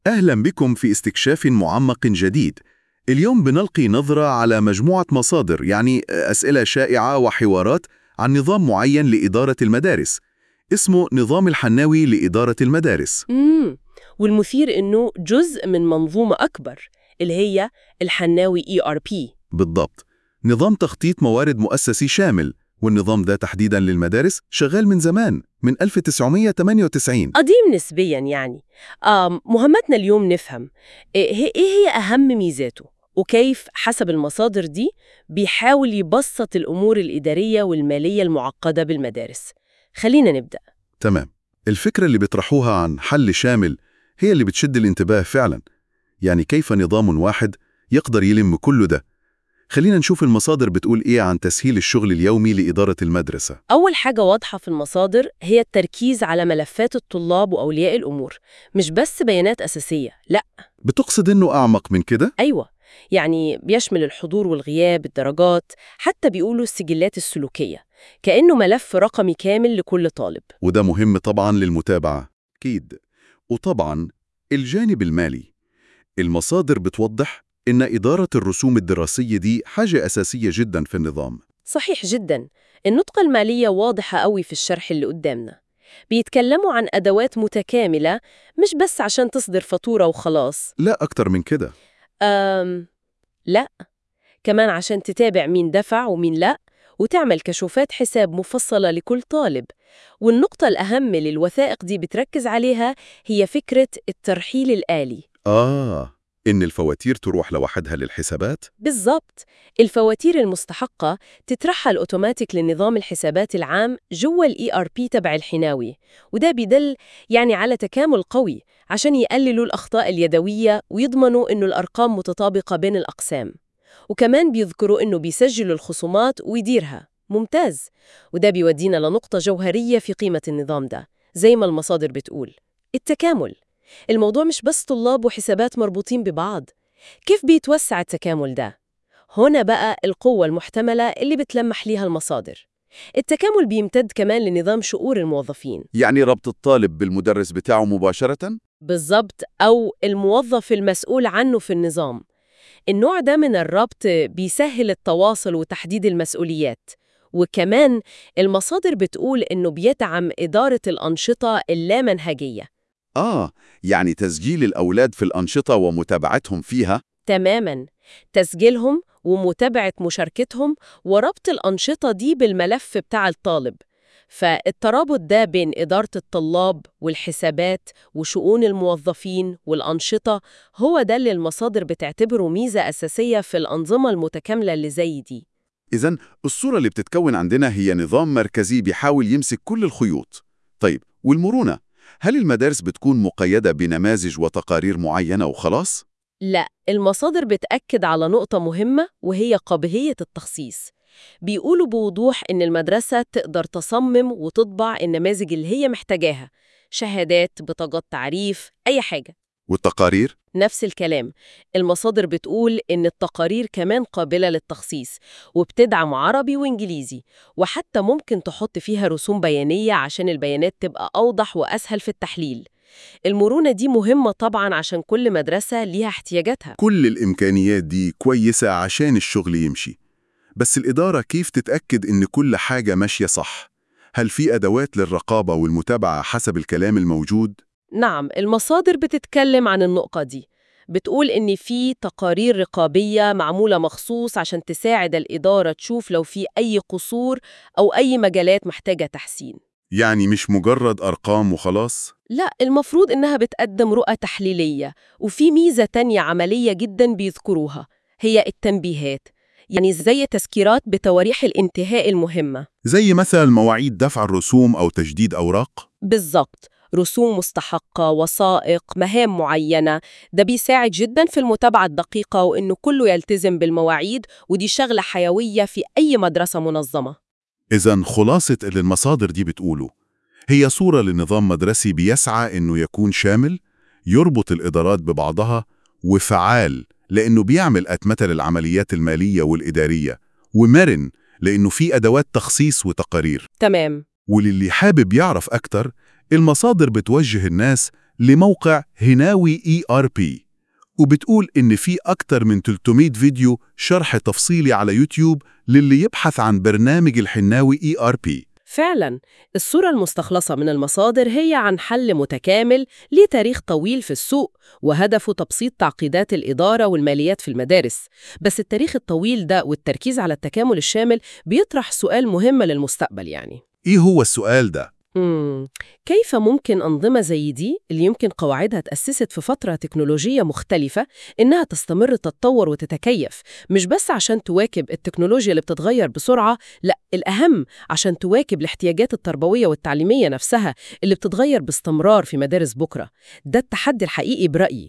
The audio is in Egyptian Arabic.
أهلا بكم في استكشاف معمق جديد. اليوم بنلقي نظرة على مجموعة مصادر يعني أسئلة شائعة وحوارات عن نظام معين لإدارة المدارس اسمه نظام الحناوي لإدارة المدارس امم والمثير انه جزء من منظومه اكبر اللي هي الحناوي اي ار بي بالضبط نظام تخطيط موارد مؤسسي شامل والنظام ده تحديدا للمدارس شغال من زمان من 1998 قديم نسبيا يعني آم مهمتنا اليوم نفهم ايه هي إيه هي اهم ميزاته وكيف حسب المصادر دي بيحاول يبسط الامور الاداريه والماليه المعقده بالمدارس خلينا نبدا تمام الفكرة اللي بيطرحوها عن حل شامل هي اللي بتشد الانتباه فعلا يعني كيف نظام واحد يقدر يلم كل ده خلينا نشوف المصادر بتقول إيه عن تسهيل الشغل اليومي لإدارة المدرسة أول حاجة واضحة في المصادر هي التركيز على ملفات الطلاب وأولياء الأمور مش بس بيانات أساسية لا بتقصد إنه أعمق من كده؟ أيوة يعني بيشمل الحضور والغياب الدرجات حتى بيقولوا السجلات السلوكية كأنه ملف رقمي كامل لكل طالب وده مهم طبعا للمتابعة أكيد وطبعا الجانب المالي المصادر بتوضح إن إدارة الرسوم الدراسية دي حاجة أساسية جدا في النظام صحيح جدا النطقة المالية واضحة قوي في الشرح اللي قدامنا بيتكلموا عن أدوات متكاملة مش بس عشان تصدر فاتورة وخلاص لا أكتر من كده أم لا كمان عشان تتابع مين دفع ومين لا وتعمل كشوفات حساب مفصلة لكل طالب والنقطة الأهم اللي الوثائق دي بتركز عليها هي فكرة الترحيل الآلي آه إن الفواتير تروح لوحدها للحسابات؟ بالضبط الفواتير المستحقة تترحل أوتوماتيك لنظام الحسابات العام جوا ال ERP تبع الحناوي وده بيدل يعني على تكامل قوي عشان يقللوا الأخطاء اليدوية ويضمنوا إنه الأرقام متطابقة بين الأقسام وكمان بيذكروا إنه بيسجلوا الخصومات ويديرها ممتاز وده بيودينا لنقطة جوهرية في قيمة النظام ده زي ما المصادر بتقول التكامل الموضوع مش بس طلاب وحسابات مربوطين ببعض كيف بيتوسع التكامل ده؟ هنا بقى القوة المحتملة اللي بتلمح ليها المصادر التكامل بيمتد كمان لنظام شؤون الموظفين يعني ربط الطالب بالمدرس بتاعه مباشرة؟ بالضبط أو الموظف المسؤول عنه في النظام النوع ده من الربط بيسهل التواصل وتحديد المسؤوليات وكمان المصادر بتقول إنه بيدعم إدارة الأنشطة اللامنهجية آه يعني تسجيل الأولاد في الأنشطة ومتابعتهم فيها تماما تسجيلهم ومتابعة مشاركتهم وربط الأنشطة دي بالملف بتاع الطالب فالترابط ده بين إدارة الطلاب والحسابات وشؤون الموظفين والأنشطة هو ده اللي المصادر بتعتبره ميزة أساسية في الأنظمة المتكاملة اللي زي دي إذا الصورة اللي بتتكون عندنا هي نظام مركزي بيحاول يمسك كل الخيوط طيب والمرونة هل المدارس بتكون مقيدة بنماذج وتقارير معينة وخلاص؟ لا المصادر بتأكد على نقطة مهمة وهي قابلية التخصيص بيقولوا بوضوح إن المدرسة تقدر تصمم وتطبع النماذج اللي هي محتاجاها شهادات بطاقات تعريف أي حاجة والتقارير؟ نفس الكلام المصادر بتقول إن التقارير كمان قابلة للتخصيص وبتدعم عربي وإنجليزي وحتى ممكن تحط فيها رسوم بيانية عشان البيانات تبقى أوضح وأسهل في التحليل المرونة دي مهمة طبعا عشان كل مدرسة ليها احتياجاتها كل الإمكانيات دي كويسة عشان الشغل يمشي بس الإدارة كيف تتأكد إن كل حاجة ماشية صح؟ هل في أدوات للرقابة والمتابعة حسب الكلام الموجود؟ نعم المصادر بتتكلم عن النقطة دي بتقول إن في تقارير رقابية معمولة مخصوص عشان تساعد الإدارة تشوف لو في أي قصور أو أي مجالات محتاجة تحسين يعني مش مجرد أرقام وخلاص؟ لا المفروض إنها بتقدم رؤى تحليلية وفي ميزة تانية عملية جدا بيذكروها هي التنبيهات يعني زي تذكيرات بتواريح الانتهاء المهمة زي مثلا مواعيد دفع الرسوم أو تجديد أوراق؟ بالضبط رسوم مستحقة وثائق مهام معينة ده بيساعد جدا في المتابعة الدقيقة وإنه كله يلتزم بالمواعيد ودي شغلة حيوية في أي مدرسة منظمة إذا خلاصة اللي المصادر دي بتقوله هي صورة لنظام مدرسي بيسعى إنه يكون شامل يربط الإدارات ببعضها وفعال لأنه بيعمل أتمتة للعمليات المالية والإدارية ومرن لأنه في أدوات تخصيص وتقارير تمام وللي حابب يعرف أكتر المصادر بتوجه الناس لموقع هناوي اي ار بي وبتقول إن في أكتر من 300 فيديو شرح تفصيلي على يوتيوب للي يبحث عن برنامج الحناوي اي ار بي فعلا الصورة المستخلصة من المصادر هي عن حل متكامل ليه تاريخ طويل في السوق وهدفه تبسيط تعقيدات الإدارة والماليات في المدارس بس التاريخ الطويل ده والتركيز على التكامل الشامل بيطرح سؤال مهم للمستقبل يعني إيه هو السؤال ده؟ مم. كيف ممكن أنظمة زي دي اللي يمكن قواعدها تأسست في فترة تكنولوجية مختلفة إنها تستمر تتطور وتتكيف مش بس عشان تواكب التكنولوجيا اللي بتتغير بسرعة لا الأهم عشان تواكب الاحتياجات التربوية والتعليمية نفسها اللي بتتغير باستمرار في مدارس بكرة ده التحدي الحقيقي برأيي